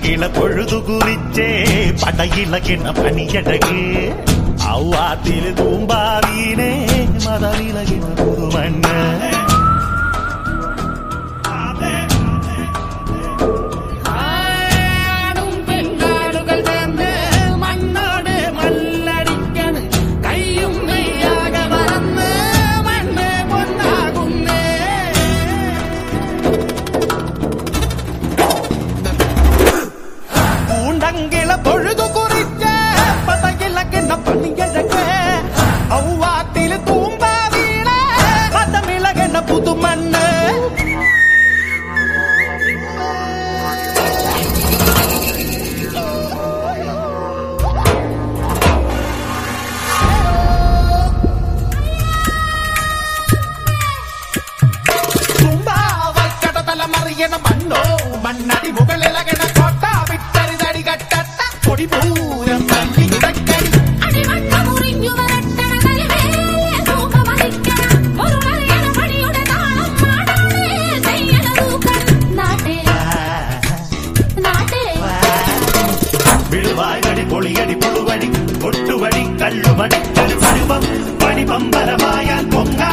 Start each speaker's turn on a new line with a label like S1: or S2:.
S1: பூண்டங்கில பொழுது குறிச்சே படையில கிண்ண பணியடகு அவ்வாத்தில் தூம்பாவீனே மதவிலகின புதுமண்ண
S2: ஆடும் பெண்காடுகள் சேர்ந்து மண்ணோடு மல்லடிக்கணு கையும் மெய்யாக மறந்து மண்ணு பொன்னாகுன்னே
S1: பூண்டங்கில பொழுது குறிச்ச படையில கிண்ண பணியடகு அவ்வாத்தில் தூம்பாவீனே மதவிலகின புதுமண்ண
S2: தும்பாவை கடதல மறியன மண்ணோ மண்ணடி முகளிலகன கோட்டா விட்டறிதடி கட்டட்ட கொடி பூரம் தள்ளி இடக்கடி
S3: അടിവട്ട മുറിഞ്ഞു വരട്ടണ കലിവേലിയ സൂപമതിക്കണ ഒരു മലയണ പണിയുടെ താളം നാടാണ് ചെയ്യണ തൂക്കൺ നാട്ടേ നാട്ടേ
S1: விழுவாய்கடி பொழியடி புழுவடி ஒட்டுவடி கல்லுவடி பருவம் படி பம்பரமாயான் பொங்க